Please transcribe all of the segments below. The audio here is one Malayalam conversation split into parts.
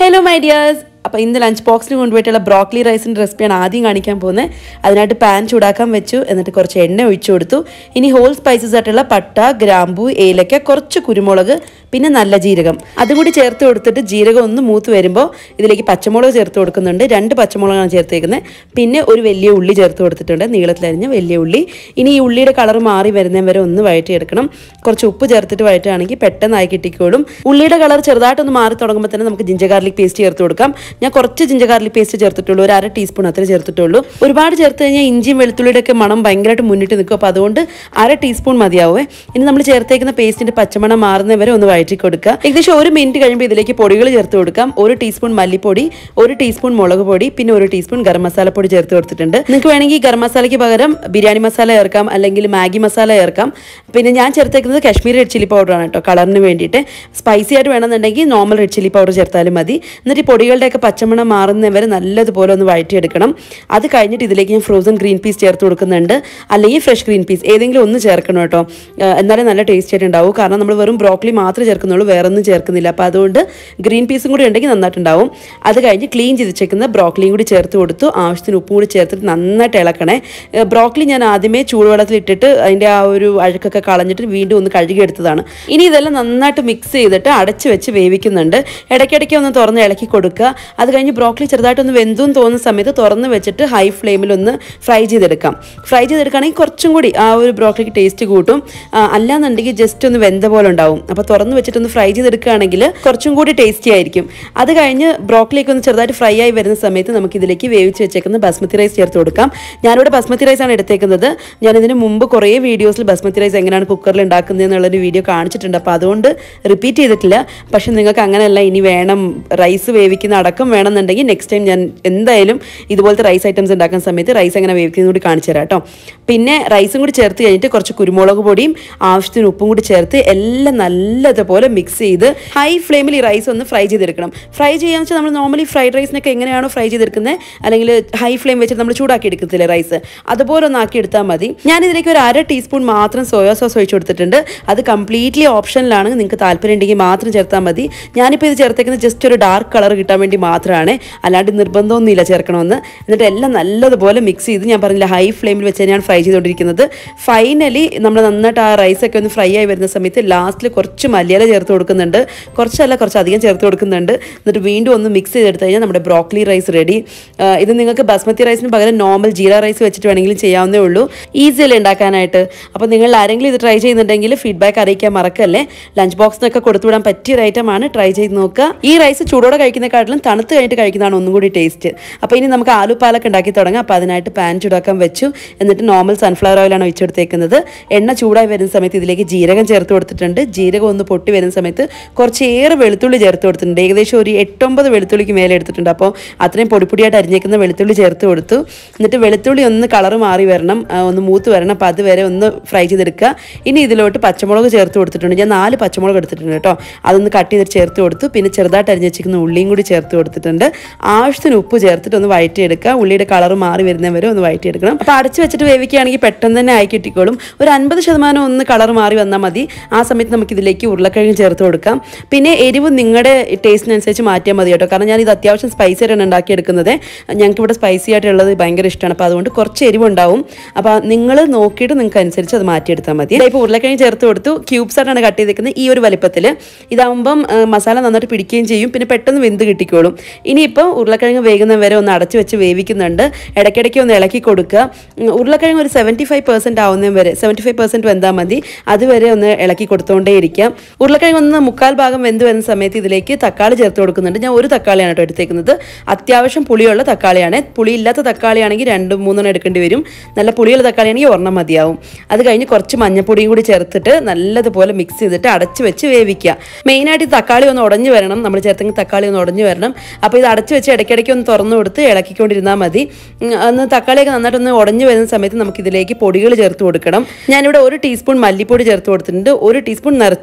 ഹലോ മൈ ഡിയേഴ്സ് അപ്പോൾ ഇന്ന് ലഞ്ച് ബോക്സിന് കൊണ്ടുപോയിട്ടുള്ള ബ്രോക്ലി റൈസിൻ്റെ റെസിപ്പിയാണ് ആദ്യം കാണിക്കാൻ പോകുന്നത് അതിനായിട്ട് പാൻ ചൂടാക്കാൻ വെച്ചു എന്നിട്ട് കുറച്ച് എണ്ണ ഒഴിച്ചു കൊടുത്തു ഇനി ഹോൾ സ്പൈസസ് ആയിട്ടുള്ള പട്ട ഗ്രാമ്പു ഏലക്ക കുറച്ച് കുരുമുളക് പിന്നെ നല്ല ജീരകം അതും കൂടി ചേർത്ത് കൊടുത്തിട്ട് ജീരകം ഒന്ന് മൂത്ത് വരുമ്പോൾ ഇതിലേക്ക് പച്ചമുളക് ചേർത്ത് കൊടുക്കുന്നുണ്ട് രണ്ട് പച്ചമുളകാണ് ചേർത്തേക്കുന്നത് പിന്നെ ഒരു വലിയ ഉള്ളി ചേർത്ത് കൊടുത്തിട്ടുണ്ട് നീളത്തിലരിഞ്ഞ വലിയ ഉള്ളി ഇനി ഈ ഉള്ളിയുടെ കളർ മാറി വരുന്നതും വരെ ഒന്ന് വഴറ്റിയെടുക്കണം കുറച്ച് ഉപ്പ് ചേർത്തിട്ട് വഴറ്റുകയാണെങ്കിൽ പെട്ടെന്നായി കിട്ടിക്കോളും ഉള്ളിയുടെ കളർ ചെറുതായിട്ടൊന്ന് മാറി തുടങ്ങുമ്പോൾ തന്നെ നമുക്ക് ജിഞ്ചർ ഗാർലിക് പേസ്റ്റ് ചേർത്ത് കൊടുക്കാം ഞാൻ കുറച്ച് ജിഞ്ചർ ഗാർലിക് പേസ്റ്റ് ചേർത്തിട്ടുള്ളൂ ഒരു അര ടീസ്പൂൺ അത്ര ചേർത്തിട്ടുള്ളൂ ഒരുപാട് ചേർത്ത് കഴിഞ്ഞാൽ ഇഞ്ചിയും വെളുത്തുള്ളിയുടെ ഒക്കെ മണം ഭയങ്കരമായിട്ട് മുന്നിട്ട് നിൽക്കും അപ്പോൾ അതുകൊണ്ട് അര ടീസ്പൂൺ മതിയാവേ ഇനി നമ്മൾ ചേർത്തേക്കുന്ന പേസ്റ്റിന്റെ പച്ചമണം മാറുന്നത് വരെ ഒന്ന് വഴറ്റി കൊടുക്കുക ഏകദേശം ഒരു മിനിറ്റ് കഴിയുമ്പോൾ ഇതിലേക്ക് പൊടികൾ ചേർത്ത് കൊടുക്കാം ഒരു ടീസ്പൂൺ മല്ലിപ്പൊടി ഒരു ടീസ്പൂൺ മുളക് പൊടി പിന്നെ ഒരു ടീസ്പൂൺ ഗരം മസാലപ്പൊടി ചേർത്ത് കൊടുത്തിട്ടുണ്ട് നിങ്ങൾക്ക് വേണമെങ്കിൽ ഗരം മസാലയ്ക്ക് പകരം ബിരിയാണി മസാല ചേർക്കാം അല്ലെങ്കിൽ മാഗി മസാല ചേർക്കാം പിന്നെ ഞാൻ ചേർത്തേക്കുന്നത് കാശ്മീരി റെഡ് ചില്ലി പൗഡറാണ് കേട്ടോ കളറിന് വേണ്ടിയിട്ട് സ്പൈസി ആയിട്ട് വേണമെന്നുണ്ടെങ്കിൽ നോർമൽ റെഡ് ചില്ലി പൗഡർ ചേർത്താലും മതി എന്നിട്ട് ഈ പൊടികളുടെയൊക്കെ പച്ചമണം മാറുന്നവരെ നല്ലതുപോലെ ഒന്ന് വഴറ്റിയെടുക്കണം അത് കഴിഞ്ഞിട്ട് ഇതിലേക്ക് ഞാൻ ഫ്രോസൺ ഗ്രീൻ പീസ് ചേർത്ത് കൊടുക്കുന്നുണ്ട് അല്ലെങ്കിൽ ഫ്രഷ് ഗ്രീൻ പീസ് ഏതെങ്കിലും ഒന്ന് ചേർക്കണം കേട്ടോ ആ, എന്നാലേ നല്ല ടേസ്റ്റ് ആയിട്ട് ഉണ്ടാവും കാരണം നമ്മൾ വെറും ബ്രോക്കലി മാത്രമേ ചേർക്കുന്നുള്ളൂ വേറെ ഒന്നും ചേർക്കുന്നില്ല അപ്പോൾ അതുകൊണ്ട് ഗ്രീൻ പീസും കൂടി ഉണ്ടെങ്കിൽ നന്നായിട്ടുണ്ടാവും അത് കഴിഞ്ഞ് ക്ലീൻ ചെയ്ത് വെച്ചേക്കുന്ന ബ്രോക്കലിയും കൂടി ചേർത്ത് കൊടുത്തു ആവശ്യത്തിന് ഉപ്പും കൂടി ചേർത്തിട്ട് നന്നായിട്ട് ഇളക്കണേ ബ്രോക്കലി ഞാൻ ആദ്യമേ ചൂടുവെള്ളത്തിൽ ഇട്ടിട്ട് അതിൻ്റെ ആ ഒരു അഴുക്കൊക്കെ കളഞ്ഞിട്ട് വീണ്ടും ഒന്ന് കഴുകിയെടുത്തതാണ് ഇനി ഇതെല്ലാം നന്നായിട്ട് മിക്സ് ചെയ്തിട്ട് അടച്ച് വെച്ച് വേവിക്കുന്നുണ്ട് ഇടയ്ക്കിടയ്ക്ക് ഒന്ന് തുറന്ന് ഇളക്കി കൊടുക്കുക അത് കഴിഞ്ഞ് ബ്രോക്കലി ചെറുതായിട്ടൊന്ന് വെന്തും തോന്നുന്ന സമയത്ത് തുറന്ന് വെച്ചിട്ട് ഹൈ ഫ്ലെയിമിൽ ഒന്ന് ഫ്രൈ ചെയ്തെടുക്കാം ഫ്രൈ ചെയ്തെടുക്കുകയാണെങ്കിൽ കുറച്ചും കൂടി ആ ഒരു ബ്രോക്കലിക്ക് ടേസ്റ്റ് കൂട്ടും ആ, അല്ലാന്നുണ്ടെങ്കിൽ ജസ്റ്റ് ഒന്ന് വെന്ത പോലെ ഉണ്ടാവും അപ്പോൾ തുറന്ന് വെച്ചിട്ടൊന്ന് ഫ്രൈ ചെയ്തെടുക്കുകയാണെങ്കിൽ കുറച്ചും കൂടി ടേസ്റ്റി ആയിരിക്കും അത് കഴിഞ്ഞ് ബ്രോക്കലിയൊക്കെ ഒന്ന് ചെറുതായിട്ട് ഫ്രൈ ആയി വരുന്ന സമയത്ത് നമുക്ക് ഇതിലേക്ക് വേവിച്ച് വെച്ചേക്കുന്ന ബസ്മതി റൈസ് ചേർത്ത് കൊടുക്കാം ഞാനിവിടെ ബസ്മതി റൈസ് ആണ് എടുത്തേക്കുന്നത് ഞാൻ ഇതിന് മുമ്പ് കുറേ വീഡിയോസിൽ ബസ്മതി റൈസ് എങ്ങനെയാണ് കുക്കറിൽ ഉണ്ടാക്കുന്നത് എന്നുള്ളൊരു വീഡിയോ കാണിച്ചിട്ടുണ്ട് അപ്പോൾ അതുകൊണ്ട് റിപ്പീറ്റ് ചെയ്തിട്ടില്ല പക്ഷെ നിങ്ങൾക്ക് അങ്ങനെയല്ല ഇനി വേണം റൈസ് വേവിക്കുന്ന അടക്കം വേണമെന്നുണ്ടെങ്കിൽ നെക്സ്റ്റ് ടൈം ഞാൻ എന്തായാലും ഇതുപോലത്തെ റൈസ് ഐറ്റംസ് ഉണ്ടാക്കുന്ന സമയത്ത് റൈസ് എങ്ങനെ വേവിക്കുന്നത് കൂടി കാണിച്ചു തരാം കേട്ടോ പിന്നെ റൈസും കൂടി ചേർത്ത് കഴിഞ്ഞിട്ട് കുറച്ച് കുരുമുളക് പൊടിയും ആവശ്യത്തിന് ഉപ്പും കൂടി ചേർത്ത് എല്ലാം നല്ലതുപോലെ മിക്സ് ചെയ്ത് ഹൈ ഫ്ലെയിമിൽ ഈ റൈസ് ഒന്ന് ഫ്രൈ ചെയ്തെടുക്കണം ഫ്രൈ ചെയ്യാന്ന് വെച്ചാൽ നമ്മൾ നോർമലി ഫ്രൈഡ് റൈസിനൊക്കെ എങ്ങനെയാണോ ഫ്രൈ ചെയ്തെടുക്കുന്നത് അല്ലെങ്കിൽ ഹൈ ഫ്ലെയിം വെച്ചിട്ട് നമ്മൾ ചൂടാക്കി എടുക്കത്തില്ലേ റൈസ് അതുപോലെ ഒന്ന് ആക്കി എടുത്താൽ മതി ഞാൻ ഇതിലേക്ക് ഒരു അര ടീസ്പൂൺ മാത്രം സോയാ സോസ് ഒഴിച്ചു കൊടുത്തിട്ടുണ്ട് അത് കംപ്ലീറ്റ്ലി ഓപ്ഷനിലാണ് നിങ്ങൾക്ക് താല്പര്യം ഉണ്ടെങ്കിൽ മാത്രം ചേർത്താൽ മതി ഞാനിപ്പോൾ ഇത് ചേർത്തേക്കുന്നത് ജസ്റ്റ് ഒരു ഡാർക്ക് കളർ കിട്ടാൻ വേണ്ടി മാത്രമാണ് അല്ലാണ്ട് നിർബന്ധമൊന്നുമില്ല ചേർക്കണമെന്ന് എന്നിട്ട് എല്ലാം നല്ലതുപോലെ മിക്സ് ചെയ്ത് ഞാൻ പറഞ്ഞില്ല ഹൈ ഫ്ലെയിമിൽ വെച്ച് തന്നെയാണ് ഫ്രൈ ചെയ്തുകൊണ്ടിരിക്കുന്നത് ഫൈനലി നമ്മൾ നന്നായിട്ട് ആ റൈസൊക്കെ ഒന്ന് ഫ്രൈ ആയി വരുന്ന സമയത്ത് ലാസ്റ്റിൽ കുറച്ച് മല്ലിയില ചേർത്ത് കൊടുക്കുന്നുണ്ട് കുറച്ചല്ല കുറച്ച് അധികം ചേർത്ത് കൊടുക്കുന്നുണ്ട് എന്നിട്ട് വീണ്ടും ഒന്ന് മിക്സ് ചെയ്തെടുത്ത് കഴിഞ്ഞാൽ നമ്മുടെ ബ്രോക്കലി റൈസ് റെഡി ഇത് നിങ്ങൾക്ക് ബസ്മതി റൈസിന് പകരം നോർമൽ ജീര റൈസ് വെച്ചിട്ട് വേണമെങ്കിലും ചെയ്യാവുന്നേ ഉള്ളൂ ഈസി അല്ലേ ഉണ്ടാക്കാനായിട്ട് അപ്പോൾ നിങ്ങൾ ആരെങ്കിലും ഇത് ട്രൈ ചെയ്യുന്നുണ്ടെങ്കിൽ ഫീഡ്ബാക്ക് അറിയിക്കാൻ മറക്കല്ലേ ലഞ്ച് ബോക്സിനൊക്കെ കൊടുത്തുവിടാൻ പറ്റിയ ഒരു ഐറ്റമാണ് ട്രൈ ചെയ്ത് നോക്കുക ഈ റൈസ് ചൂടോടെ കഴിക്കുന്നതിനെക്കാട്ടിലും തണുത്ത് കഴിഞ്ഞിട്ട് കഴിക്കുന്നതാണ് ഒന്നും കൂടി ടേസ്റ്റ് അപ്പോൾ ഇനി നമുക്ക് ആലു പാലൊക്കെ ഉണ്ടാക്കി തുടങ്ങാം അപ്പോൾ അതിനായിട്ട് പാൻ ചൂടാക്കാൻ വെച്ചു എന്നിട്ട് നോർമൽ സൺഫ്ലവർ ഓയിലാണ് ഒഴിച്ചെടുത്തേക്കുന്നത് എണ്ണ ചൂടായി വരുന്ന സമയത്ത് ഇതിലേക്ക് ജീരകം ചേർത്ത് കൊടുത്തിട്ടുണ്ട് ജീരകം ഒന്ന് പൊട്ടി വരുന്ന സമയത്ത് കുറച്ചേറെ വെളുത്തുള്ളി ചേർത്ത് കൊടുത്തിട്ടുണ്ട് ഏകദേശം ഒരു എട്ടൊമ്പത് വെളുത്തുള്ളിക്ക് മേലെ എടുത്തിട്ടുണ്ട് അപ്പോൾ അത്രയും പൊടിപ്പൊടിയായിട്ട് അരിഞ്ഞേക്കുന്ന വെളുത്തുള്ളി ചേർത്ത് കൊടുത്തു എന്നിട്ട് വെളുത്തുള്ളി ഒന്ന് കളർ മാറി വരണം ആ, ഒന്ന് മൂത്ത് വരണം അപ്പോൾ അതുവരെ ഒന്ന് ഫ്രൈ ചെയ്തെടുക്കുക ഇനി ഇതിലോട്ട് പച്ചമുളക് ചേർത്ത് കൊടുത്തിട്ടുണ്ട് ഞാൻ നാല് പച്ചമുളക് എടുത്തിട്ടുണ്ട് കേട്ടോ അതൊന്ന് കട്ട് ചെയ്തിട്ട് ചേർത്ത് കൊടുത്തു പിന്നെ ചെറുതായിട്ട് അരിഞ്ഞ് വെച്ചിരിക്കുന്ന ഉള്ളിയും കൂടി ചേർത്ത് കൊടുത്തിട്ടുണ്ട് ആവശ്യത്തിന് ഉപ്പ് ചേർത്തിട്ട് ഒന്ന് വഴറ്റിയെടുക്കുക ഉള്ളിയുടെ കളർ മാറി വരുന്നവരെ ഒന്ന് വഴറ്റിയെടുക്കണം അപ്പോൾ അടച്ച് വെച്ചിട്ട് വേവിക്കുകയാണെങ്കിൽ പെട്ടെന്ന് തന്നെ ആയി കിട്ടിക്കോളും ഒരു അൻപത് ശതമാനം ഒന്ന് കളർ മാറി വന്നാൽ മതി ആ സമയത്ത് നമുക്ക് ഇതിലേക്ക് ഉരുളക്കിഴങ്ങ് ചേർത്ത് കൊടുക്കാം പിന്നെ എരിവ് നിങ്ങളുടെ ടേസ്റ്റിനനുസരിച്ച് മാറ്റിയാൽ മതി കേട്ടോ കാരണം ഞാൻ ഇത് അത്യാവശ്യം സ്പൈസി ആയിട്ടാണ് ഉണ്ടാക്കിയെടുക്കുന്നത് ഞങ്ങൾക്ക് ഇവിടെ സ്പൈസി ആയിട്ടുള്ളത് ഭയങ്കര ഇഷ്ടമാണ് അപ്പോൾ അതുകൊണ്ട് കുറച്ച് എരിവുണ്ടാവും അപ്പോൾ നിങ്ങൾ നോക്കിയിട്ട് നിങ്ങൾക്ക് അനുസരിച്ച് അത് മാറ്റിയെടുത്താൽ മതി ഇപ്പോൾ ഉരുളക്കിഴങ്ങ് ചേർത്ത് കൊടുത്തു ക്യൂബ്സ് ആയിട്ടാണ് കട്ട് ചെയ്തിരിക്കുന്നത് ഈ ഒരു വലിപ്പത്തിൽ ഇതാവുമ്പം ആ, മസാല നന്നായിട്ട് പിടിക്കുകയും ചെയ്യും പിന്നെ പെട്ടെന്ന് വെന്ത് കിട്ടിക്കോളും ഇനിയിപ്പോൾ ഉരുളക്കിഴങ്ങ് വേകുന്ന വരെ ഒന്ന് അടച്ച് വെച്ച് വേവിക്കുന്നുണ്ട് ഇടയ്ക്കിടയ്ക്ക് ഒന്ന് ഇളക്കി കൊടുക്കുക ഉം, ഉരുളക്കിഴങ്ങ് ഒരു സെവൻറ്റി ഫൈവ് പെർസെൻറ്റ് ആവുന്നതും വരെ സെവൻറ്റി ഫൈവ് പെർസെൻറ്റ് വെന്താൽ മതി അതുവരെ ഒന്ന് ഇളക്കി കൊടുത്തുകൊണ്ടേ ഇരിക്കാം ഉരുളക്കിഴങ്ങ് ഒന്ന് മുക്കാൽ ഭാഗം വെന്ത് വരുന്ന സമയത്ത് ഇതിലേക്ക് തക്കാളി ചേർത്ത് കൊടുക്കുന്നുണ്ട് ഞാൻ ഒരു തക്കാളിയാണ് കേട്ടോ എടുത്തേക്കുന്നത് അത്യാവശ്യം പുളിയുള്ള തക്കാളിയാണ് പുളിയില്ലാത്ത തക്കാളിയാണെങ്കിൽ രണ്ട് മൂന്നെണ്ണം എടുക്കേണ്ടി വരും നല്ല പുളിയുള്ള തക്കാളിയാണെങ്കിൽ ഒരെണ്ണം മതിയാവും അത് കഴിഞ്ഞ് കുറച്ച് മഞ്ഞപ്പൊടിയും കൂടി ചേർത്തിട്ട് നല്ലതുപോലെ മിക്സ് ചെയ്തിട്ട് അടച്ച് വെച്ച് വേവിക്കുക മെയിനായിട്ട് ഈ തക്കാളി ഒന്ന് ഉടഞ്ഞു വരണം നമ്മൾ ചേർത്തെങ്കിൽ തക്കാളി ഒന്ന് ഉടഞ്ഞു വരണം അപ്പോൾ ഇത് അടച്ച് വെച്ച് ഇടയ്ക്കിടയ്ക്ക് ഒന്ന് തുറന്നു കൊടുത്ത് ഇളക്കിക്കൊണ്ടിരുന്നാൽ മതി ഉം, അന്ന് തക്കാളിയൊക്കെ നന്നായിട്ടൊന്ന് ഉടഞ്ഞു വരുന്ന സമയത്ത് നമുക്ക് ഇതിലേക്ക് പൊടികൾ ചേർത്ത് കൊടുക്കണം ഞാനിവിടെ ഒരു ടീസ്പൂൺ മല്ലിപ്പൊടി ചേർത്ത് കൊടുത്തിട്ടുണ്ട് ഒരു ടീസ്പൂൺ നിറച്ചും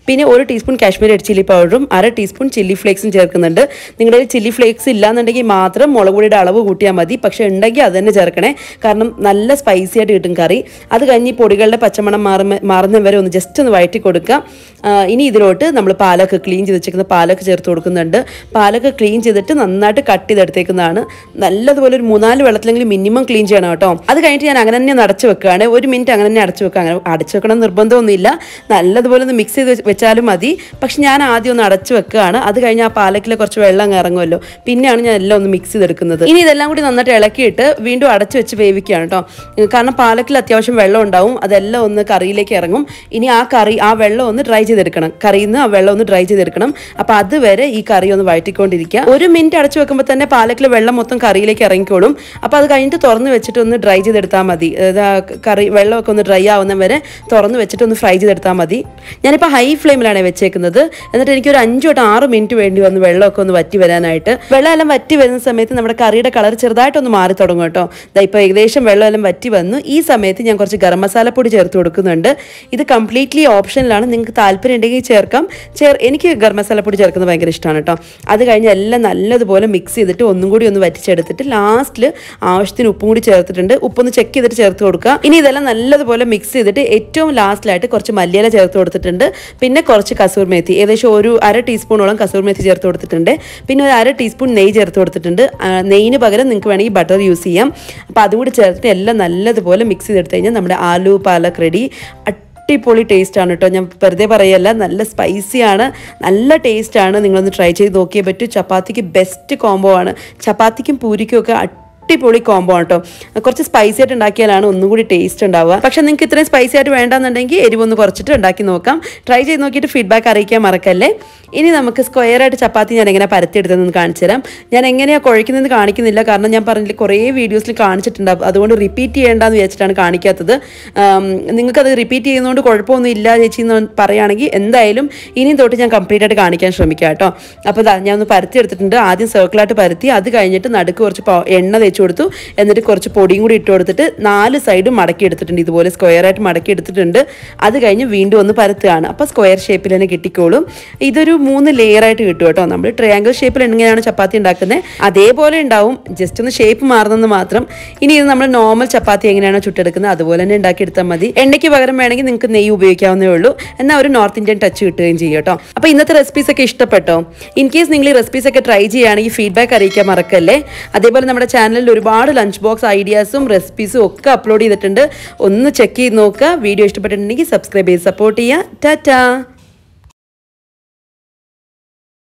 പിന്നെ ഒരു ടീസ്പൂൺ കാശ്മീരി റെഡ് ചില്ലി പൗഡറും അര ടീസ്പൂൺ ചില്ലി ഫ്ലേക്സും ചേർക്കുന്നുണ്ട് നിങ്ങളുടെ കയ്യിൽ ചില്ലി ഫ്ലേക്സ് ഇല്ലാന്നുണ്ടെങ്കിൽ മാത്രം മുളക് പൊടിയുടെ അളവ് കൂട്ടിയാൽ മതി പക്ഷെ ഉണ്ടെങ്കിൽ അത് തന്നെ ചേർക്കണേ കാരണം നല്ല സ്പൈസി ആയിട്ട് കിട്ടും കറി അത് കഴിഞ്ഞ് ഈ പൊടികളുടെ പച്ചമണം മാറുന്ന മാറുന്ന വരെ ഒന്ന് ജസ്റ്റ് ഒന്ന് വഴറ്റി കൊടുക്കുക ആ, ഇനി ഇതിലോട്ട് നമ്മൾ പാലൊക്കെ ക്ലീൻ ചെയ്ത് വെച്ചിരിക്കുന്ന പാലൊക്കെ ചേർത്ത് കൊടുക്കുന്നുണ്ട് പാലൊക്കെ ക്ലീൻ ചെയ്തിട്ട് നന്നായിട്ട് കട്ട് ചെയ്തെടുത്തേക്കുന്നതാണ് നല്ലതുപോലെ ഒരു മൂന്നാല് വെള്ളത്തിലെങ്കിലും മിനിമം ക്ലീൻ ചെയ്യണം കേട്ടോ അത് കഴിഞ്ഞിട്ട് ഞാൻ അങ്ങനെ തന്നെ ഒന്ന് അടച്ചു വെക്കുകയാണ് ഒരു മിനിറ്റ് അങ്ങനെ തന്നെ അടച്ചു വെക്കുക അങ്ങനെ അടച്ചു വെക്കണം നിർബന്ധമൊന്നുമില്ല നല്ലതുപോലെ ഒന്ന് മിക്സ് ചെയ്ത് വെച്ച് വെച്ചാലും മതി പക്ഷെ ഞാൻ ആദ്യം ഒന്ന് അടച്ചു വെക്കുകയാണ് അത് കഴിഞ്ഞ് ആ പാലക്കിൽ കുറച്ച് വെള്ളം അങ്ങ് ഇറങ്ങുമല്ലോ പിന്നെയാണ് ഞാൻ എല്ലാം ഒന്ന് മിക്സ് ചെയ്തെടുക്കുന്നത് ഇനി ഇതെല്ലാം കൂടി നന്നായിട്ട് ഇളക്കിയിട്ട് വീണ്ടും അടച്ചു വെച്ച് വേവിക്കുകയാണ് കേട്ടോ കാരണം പാലക്കിൽ അത്യാവശ്യം വെള്ളം ഉണ്ടാവും അതെല്ലാം ഒന്ന് കറിയിലേക്ക് ഇറങ്ങും ഇനി ആ കറി ആ വെള്ളം ഒന്ന് ഡ്രൈ ചെയ്തെടുക്കണം കറിയിൽ നിന്ന് ആ വെള്ളം ഒന്ന് ഡ്രൈ ചെയ്തെടുക്കണം അപ്പോൾ അതുവരെ ഈ കറി ഒന്ന് വഴറ്റിക്കൊണ്ടിരിക്കുക ഒരു മിനിറ്റ് അടച്ചു വെക്കുമ്പോൾ തന്നെ പാലക്കിൽ വെള്ളം മൊത്തം കറിയിലേക്ക് ഇറങ്ങിക്കോളും അപ്പോൾ അത് കഴിഞ്ഞിട്ട് തുറന്ന് വെച്ചിട്ട് ഒന്ന് ഡ്രൈ ചെയ്തെടുത്താൽ മതി അതായത് ആ കറി വെള്ളമൊക്കെ ഒന്ന് ഡ്രൈ ആവുന്ന വരെ തുറന്ന് വെച്ചിട്ട് ഒന്ന് ഫ്രൈ ചെയ്തെടുത്താൽ മതി ഞാനിപ്പോൾ ഹൈ ഫ്ലെയിമിലാണ് വെച്ചേക്കുന്നത് എന്നിട്ട് എനിക്ക് ഒരു അഞ്ച് തൊട്ട് ആറ് മിനിറ്റ് വേണ്ടി വന്ന് വെള്ളമൊക്കെ ഒന്ന് വറ്റി വരാനായിട്ട് വെള്ളമെല്ലാം വറ്റി വരുന്ന സമയത്ത് നമ്മുടെ കറിയുടെ കളർ ചെറുതായിട്ടൊന്ന് മാറി തുടങ്ങും കേട്ടോ ദാ ഇപ്പോൾ ഏകദേശം വെള്ളമെല്ലാം വറ്റി വന്നു ഈ സമയത്ത് ഞാൻ കുറച്ച് ഗരം മസാലപ്പൊടി ചേർത്ത് കൊടുക്കുന്നുണ്ട് ഇത് കംപ്ലീറ്റ്ലി ഓപ്ഷനിലാണ് നിങ്ങൾക്ക് താല്പര്യം ഉണ്ടെങ്കിൽ ചേർക്കാം ചേർ എനിക്ക് ഗരം മസാലപ്പൊടി ചേർക്കുന്നത് ഭയങ്കര ഇഷ്ടമാണ് കേട്ടോ അത് കഴിഞ്ഞ് എല്ലാം നല്ലതുപോലെ മിക്സ് ചെയ്തിട്ട് ഒന്നും കൂടി ഒന്ന് വറ്റിച്ചെടുത്തിട്ട് ലാസ്റ്റിൽ ആവശ്യത്തിന് ഉപ്പും കൂടി ചേർത്തിട്ടുണ്ട് ഉപ്പൊന്ന് ചെക്ക് ചെയ്തിട്ട് ചേർത്ത് കൊടുക്കുക ഇനി ഇതെല്ലാം നല്ലതുപോലെ മിക്സ് ചെയ്തിട്ട് ഏറ്റവും ലാസ്റ്റിലായിട്ട് കുറച്ച് മല്ലിയില ചേർത്ത് കൊടുത്തിട്ടുണ്ട് പിന്നെ കുറച്ച് കസൂർ മേത്തി ഏകദേശം ഒരു അര ടീസ്പൂണോളം കസൂർ മേത്തി ചേർത്ത് കൊടുത്തിട്ടുണ്ട് പിന്നെ ഒരു അര ടീസ്പൂൺ നെയ്യ് ചേർത്ത് കൊടുത്തിട്ടുണ്ട് ആ, നെയ്യിന് പകരം നിങ്ങൾക്ക് വേണമെങ്കിൽ ബട്ടർ യൂസ് ചെയ്യാം അപ്പോൾ അതും കൂടി ചേർത്തിട്ട് എല്ലാം നല്ലതുപോലെ മിക്സ് ചെയ്തെടുത്ത് കഴിഞ്ഞാൽ നമ്മുടെ ആലു പാലക് റെഡി അടിപൊളി ടേസ്റ്റ് ആണ് കേട്ടോ ഞാൻ വെറുതെ പറയല്ല നല്ല സ്പൈസിയാണ് നല്ല ടേസ്റ്റ് ആണ് നിങ്ങളൊന്ന് ട്രൈ ചെയ്ത് നോക്കിയേ പറ്റൂ ചപ്പാത്തിക്ക് ബെസ്റ്റ് കോംബോ ആണ് ചപ്പാത്തിക്കും പൂരിക്കും ഒക്കെ അടിപൊളി കോംബോ ആണ് കേട്ടോ കുറച്ച് സ്പൈസി ആയിട്ട് ഉണ്ടാക്കിയാലാണ് ഒന്നും കൂടി ടേസ്റ്റ് ഉണ്ടാവുക പക്ഷെ നിങ്ങൾക്ക് ഇത്രയും സ്പൈസി ആയിട്ട് വേണ്ടെന്നുണ്ടെങ്കിൽ എരിവൊന്ന് കുറച്ചിട്ട് ഉണ്ടാക്കി നോക്കാം ട്രൈ ചെയ്ത് നോക്കിയിട്ട് ഫീഡ്ബാക്ക് അറിയിക്കാൻ മറക്കല്ലേ ഇനി നമുക്ക് സ്ക്വയർ ആയിട്ട് ചപ്പാത്തി ഞാൻ എങ്ങനെ പരത്തിയെടുത്തതെന്ന് കാണിച്ചു തരാം ഞാൻ എങ്ങനെയാണ് കുഴയ്ക്കുന്നതെന്ന് കാണിക്കുന്നില്ല കാരണം ഞാൻ പറഞ്ഞില്ല കുറേ വീഡിയോസിൽ കാണിച്ചിട്ടുണ്ട് അപ്പൊ അതുകൊണ്ട് റിപ്പീറ്റ് ചെയ്യേണ്ടെന്ന് വിചാരിച്ചിട്ടാണ് കാണിക്കാത്തത് ആം, നിങ്ങൾക്കത് റിപ്പീറ്റ് ചെയ്യുന്നതുകൊണ്ട് കുഴപ്പമൊന്നും ഇല്ല ചേച്ചി എന്ന് പറയുകയാണെങ്കിൽ എന്തായാലും ഇനിയും തൊട്ട് ഞാൻ കംപ്ലീറ്റ് ആയിട്ട് കാണിക്കാൻ ശ്രമിക്കാം കേട്ടോ അപ്പോൾ ഇതാ ഞാൻ ഒന്ന് പരത്തി എടുത്തിട്ടുണ്ട് ആദ്യം സർക്കിളായിട്ട് പരത്തി അത് കഴിഞ്ഞിട്ട് നടുക്ക് കുറച്ച് പ- എണ്ണ തേച്ച് കൊടുത്തു എന്നിട്ട് കുറച്ച് പൊടിയും കൂടി ഇട്ട് കൊടുത്തിട്ട് നാല് സൈഡും മടക്കി എടുത്തിട്ടുണ്ട് ഇതുപോലെ സ്ക്വയർ ആയിട്ട് മടക്കി എടുത്തിട്ടുണ്ട് അത് കഴിഞ്ഞ് വീണ്ടും ഒന്ന് പരത്തുകയാണ് അപ്പോൾ സ്ക്വയർ ഷേപ്പിൽ തന്നെ കിട്ടിക്കോളും ഇതൊരു മൂന്ന് ലെയർ ആയിട്ട് കിട്ടും കേട്ടോ നമ്മൾ ട്രയാങ്കിൾ ഷേപ്പിൽ എങ്ങനെയാണ് ചപ്പാത്തി ഉണ്ടാക്കുന്നത് അതേപോലെ ഉണ്ടാവും ജസ്റ്റ് ഒന്ന് ഷേപ്പ് മാറുന്നെന്ന് മാത്രം ഇനി ഇത് നമ്മൾ നോർമൽ ചപ്പാത്തി എങ്ങനെയാണോ ചുട്ടെടുക്കുന്നത് അതുപോലെ തന്നെ ഉണ്ടാക്കിയെടുത്താൽ മതി എണ്ണയ്ക്ക് പകരം വേണമെങ്കിൽ നിങ്ങൾക്ക് നെയ്യ് ഉപയോഗിക്കാവുന്നേ ഉള്ളൂ എന്നാൽ ഒരു നോർത്ത് ഇന്ത്യൻ ടച്ച് കിട്ടുകയും ചെയ്യും കേട്ടോ അപ്പോൾ ഇന്നത്തെ റെസിപ്പീസ് ഒക്കെ ഇഷ്ടപ്പെട്ടോ ഇൻ കേസ് നിങ്ങൾ ഈ റെസിപ്പീസ് ഒക്കെ ട്രൈ ചെയ്യുകയാണെങ്കിൽ ഫീഡ്ബാക്ക് അറിയിക്കാൻ മറക്കല്ലേ അതേപോലെ നമ്മുടെ ചാനലിൽ ഒരുപാട് ലഞ്ച് ബോക്സ് ഐഡിയാസും റെസിപ്പീസും ഒക്കെ അപ്ലോഡ് ചെയ്തിട്ടുണ്ട് ഒന്ന് ചെക്ക് ചെയ്ത് നോക്കുക വീഡിയോ ഇഷ്ടപ്പെട്ടിട്ടുണ്ടെങ്കിൽ സബ്സ്ക്രൈബ് ചെയ്ത് സപ്പോർട്ട് ചെയ്യുക ടാറ്റാ